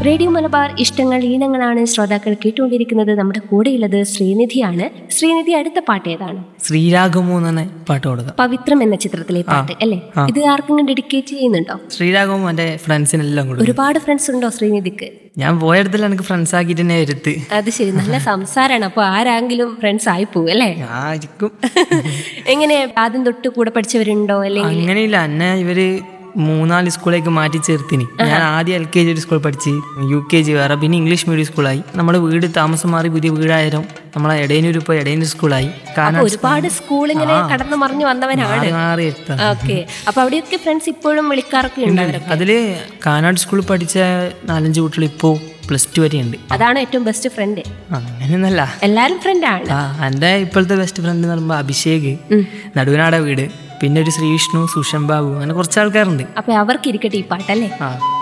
radio Malabar ഇഷ്ടങ്ങൾ ഈണങ്ങളാണ് ശ്രോതാക്കൾ കേട്ടുകൊണ്ടിരിക്കുന്നത് നമ്മുടെ കൂടെയുള്ളത് ശ്രീനിധിയാണ് ശ്രീനിധി അടുത്ത പാട്ട് ഏതാണ് ശ്രീരാഗമോ എന്നാണ് പാട്ട് കൊടുക്കുക പവിത്രം എന്ന ചിത്രത്തിലെ പാട്ട് അല്ലേ ഇത് ആർക്കെങ്കിലും ഡെഡിക്കേറ്റ് ചെയ്യുന്നുണ്ടോ ശ്രീരാഗവും എൻ്റെ ഫ്രണ്ട്സിനെല്ലാം കൊടുക്കും ഒരുപാട് ഫ്രണ്ട്സ് ഉണ്ടോ ശ്രീനിധിക്ക് ഞാൻ പോയടത്തിൽ എനിക്ക് ഫ്രണ്ട്സ് ആക്കിയിട്ട് തന്നെ വരുത്ത് അത് ശരി നല്ല സംസാരമാണ് അപ്പൊ ആരെങ്കിലും ഫ്രണ്ട്സ് ആയി പോകും അല്ലേ ആയിരിക്കും എങ്ങനെ ആദ്യം തൊട്ട് കൂടെ പഠിച്ചവരുണ്ടോ അല്ലെങ്കിൽ അങ്ങനെയില്ല എന്നെ ഇവര് മൂന്നാല് സ്കൂളിലേക്ക് മാറ്റി ചേർത്തിന് ഞാൻ ആദ്യം എൽ കെ ജി ഒരു സ്കൂളിൽ പഠിച്ച് യു കെ ജി വേറെ പിന്നെ ഇംഗ്ലീഷ് മീഡിയം സ്കൂളായി നമ്മുടെ വീട് താമസം മാറി പുതിയ വീടായാലും നമ്മളെ എടയനൂർ ഇപ്പോൾ എടയനൂർ സ്കൂളായി കാരണം ഒരുപാട് സ്കൂൾ ഇങ്ങനെ കടന്നു മറിഞ്ഞു വന്നവനാണ് മാറി മാറി എത്താം ഓക്കെ അപ്പൊ അവിടെയൊക്കെ ഫ്രണ്ട്സ് ഇപ്പോഴും വിളിക്കാറൊക്കെ ഉണ്ട് അവരൊക്കെ അതില് കാനാട് സ്കൂളിൽ പഠിച്ച നാലഞ്ച് കുട്ടികൾ ഇപ്പോൾ പ്ലസ് ടു വരെ ഉണ്ട് അതാണ് ഏറ്റവും ബെസ്റ്റ് ഫ്രണ്ട് അങ്ങനെയൊന്നല്ല എല്ലാരും ഫ്രണ്ടാണ് ആ എൻ്റെ ഇപ്പോഴത്തെ ബെസ്റ്റ് ഫ്രണ്ട് എന്ന് പറയുമ്പോൾ അഭിഷേക് നടുവനാട വീട് പിന്നെ ഒരു ശ്രീവിഷ്ണു സുഷൻ ബാബു അങ്ങനെ കുറച്ച് ആൾക്കാരുണ്ട് അപ്പൊ അവർക്ക് ഇരിക്കട്ടെ ഈ പാട്ടല്ലേ ആ